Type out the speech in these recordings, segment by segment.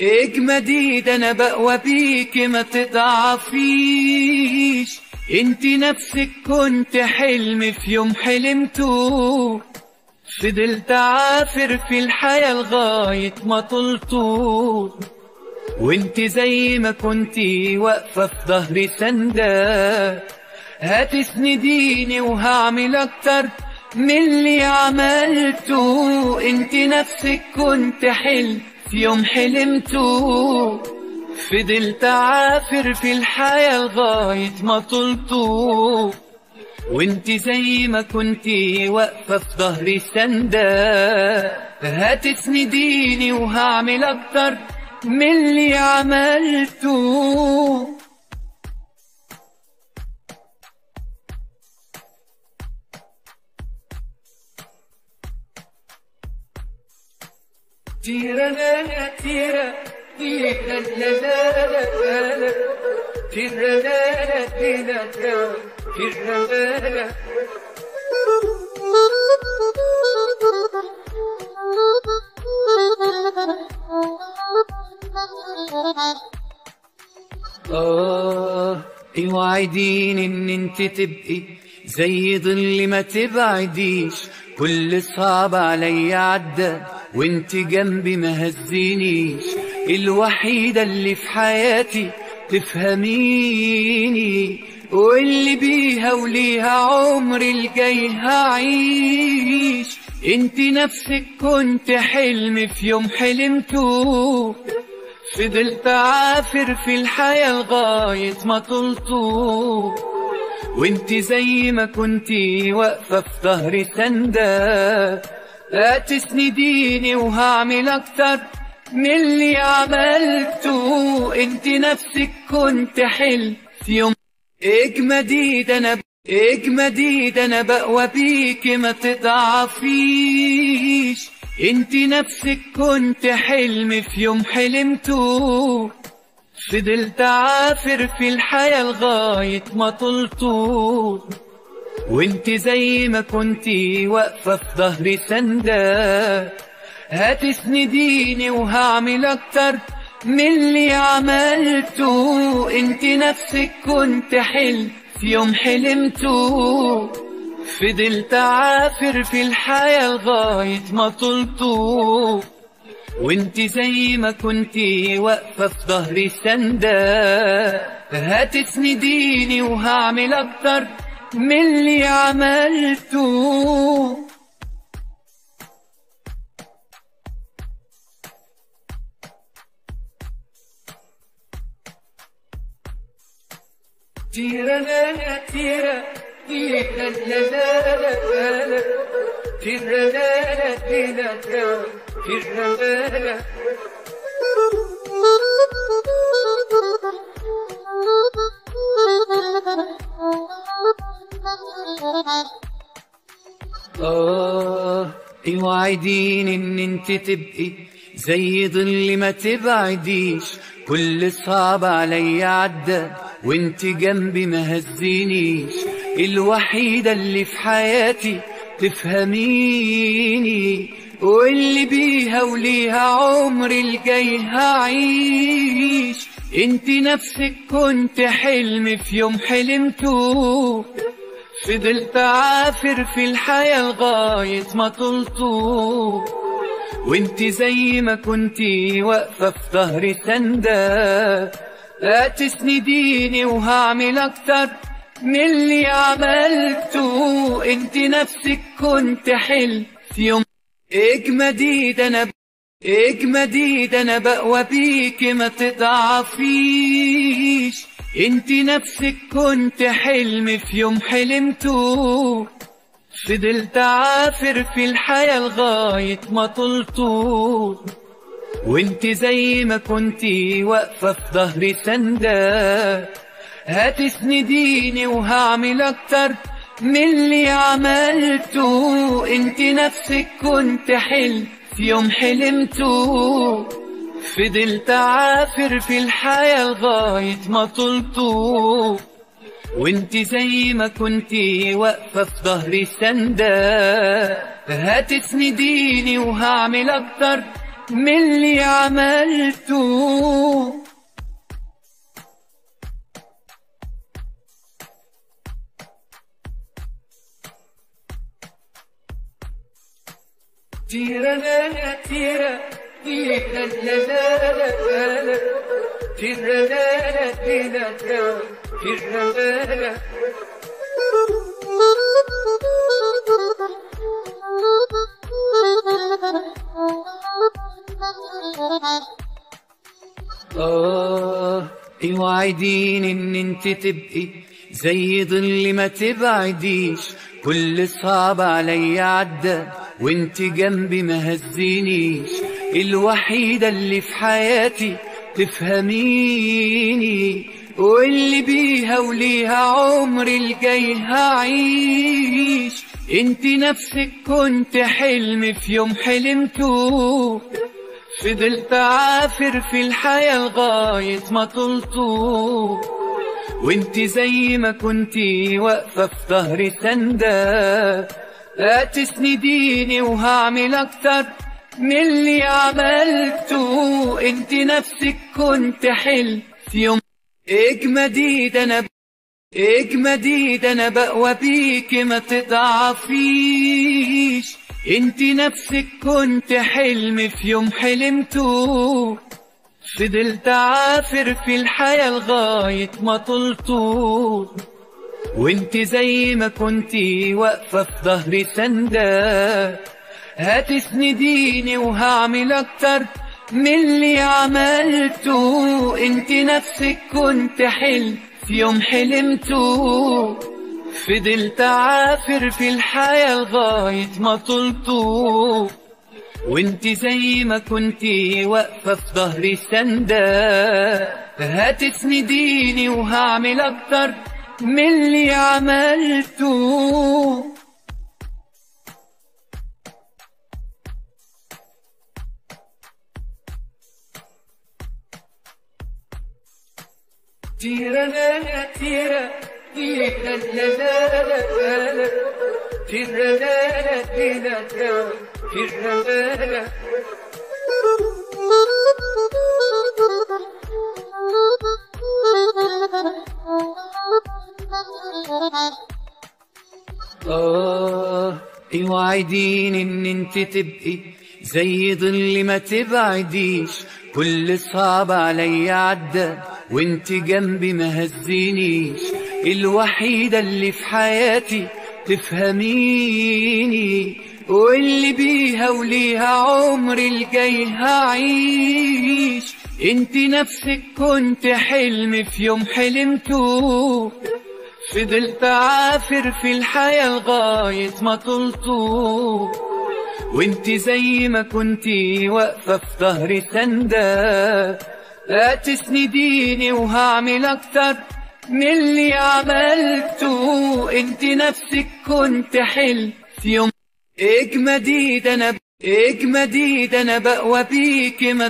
اجمدي ده انا بقوى بيك ما تضعفيش انت نفسك كنت حلم في يوم حلمته فضلت عافر في الحياة لغاية ما طلته وانت زي ما كنتي واقفة في ظهري سندة هتسنديني وهعمل اكتر من اللي عملته انت نفسك كنت حلم في يوم حلمته فضلت عافر في الحياة لغاية ما طلته وانت زي ما كنتي واقفة في ظهري سندة هتسنديني وهعمل اكتر من اللي عملته تيرا لا لا تيرا تيرا لا لا لا لا تيرا لا لا تيرا لا تيرا لا لا آه اوعديني ان انت تبقي زي ظل ما تبعديش كل صعب عليا عدى وانت جنبي ما هزينيش الوحيدة اللي في حياتي تفهميني واللي بيها وليها عمري الجاي هعيش انت نفسك كنت حلم في يوم حلمته فضلت عافر في الحياة لغاية ما طلته وانت زي ما كنتي واقفة في ظهري سندة هتسنديني وهعمل اكتر من اللي عملته انت نفسك كنت حلم في يوم اجمدي ده انا اجمدي ده انا بقوى بيك ما تضعفيش انت نفسك كنت حلم في يوم حلمته فضلت عافر في الحياة لغاية ما طلته وانت زي ما كنتي واقفة في ظهري سندة هتسنديني وهعمل اكتر من اللي عملته انت نفسك كنت حلم في يوم حلمته فضلت عافر في الحياة لغاية ما طلته وانت زي ما كنتي واقفة في ظهري سندة هتسنديني وهعمل اكتر من اللي عملته تيرا لا لا تيرا تيرا لا لا لا لا تيرا لا لا تيرا لا تيرا لا لا آه اوعديني ان انت تبقي زي ظل ما تبعديش كل صعب عليا عدى وانت جنبي ما هزينيش الوحيدة اللي في حياتي تفهميني واللي بيها وليها عمري الجاي هعيش انت نفسك كنت حلم في يوم حلمته فضلت عافر في الحياة لغاية ما طلته وانت زي ما كنتي واقفة في ظهري سندة هتسنديني وهعمل اكتر من اللي عملته انت نفسك كنت حلم في يوم اجمدي ده انا اجمدي ده انا بقوى بيك ما تضعفيش انت نفسك كنت حلم في يوم حلمته فضلت عافر في الحياة لغاية ما طلته وانت زي ما كنتي واقفة في ظهري سندة هتسنديني وهعمل اكتر من اللي عملته انت نفسك كنت حلم في يوم حلمته فضلت عافر في الحياة لغاية ما طلته وانت زي ما كنتي واقفة في ظهري سندة هتسنديني وهعمل اكتر من اللي عملته تيرا لا لا تيرا تيرا لا لا لا لا تيرا لا لا تيرا تيرا لا لا آه اوعدين ان انت تبقي زي ظل ما تبعديش كل صعب عليا عدى وانت جنبي ما هزينيش الوحيدة اللي في حياتي تفهميني واللي بيها وليها عمري الجاي هعيش انت نفسك كنت حلم في يوم حلمته فضلت عافر في الحياة لغاية ما طلته وانت زي ما كنتي واقفة في ظهري سندة هتسنديني وهعمل اكتر من اللي عملته انت نفسك كنت حلم في يوم اجمدي ده انا اجمدي ده انا بقوى بيك ما تضعفيش انت نفسك كنت حلم في يوم حلمته فضلت عافر في الحياة لغاية ما طلته وانت زي ما كنتي واقفة في ظهري سندة هتسنديني وهعمل اكتر من اللي عملته انت نفسك كنت حلم في يوم حلمته فضلت عافر في الحياة لغاية ما طلته وانت زي ما كنتي واقفة في ظهري سندة هتسنديني وهعمل اكتر من اللي عملته تيرا لا لا تيرا تيرا لا لا لا لا تيرا لا لا تيرا تيرا لا لا آه اوعدين ان انت تبقي زي ظل ما تبعديش كل صعب عليا عدى وانت جنبي ما هزينيش الوحيدة اللي في حياتي تفهميني واللي بيها وليها عمري الجاي هعيش انت نفسك كنت حلم في يوم حلمته فضلت عافر في الحياة لغاية ما طلته وانت زي ما كنتي واقفة في ظهري سندة هتسنديني وهعمل اكتر من اللي عملته انت نفسك كنت حلم في يوم اجمدي ده انا اجمدي ده انا بقوى بيك ما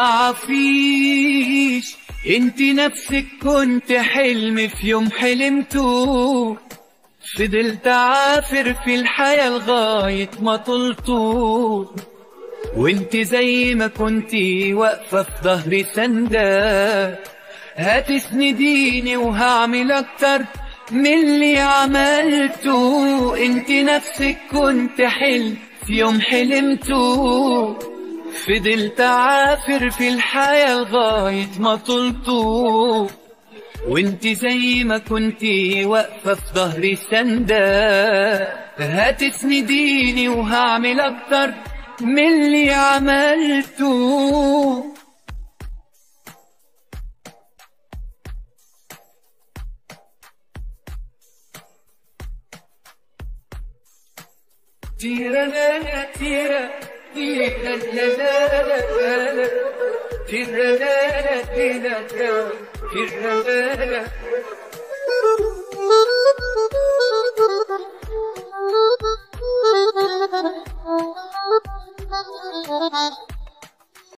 تضعفيش انت نفسك كنت حلم في يوم حلمته فضلت عافر في الحياة لغاية ما طلته وانت زي ما كنتي واقفة في ظهري سندة هتسنديني وهعمل اكتر من اللي عملته انت نفسك كنت حلم في يوم حلمته فضلت عافر في الحياة لغاية ما طلته وانت زي ما كنتي واقفة في ظهري سندة هتسنديني وهعمل اكتر من اللي عملته تيرا لا لا تيرا تيرا لا لا لا لا تيرا لا لا تيرا تيرا لا لا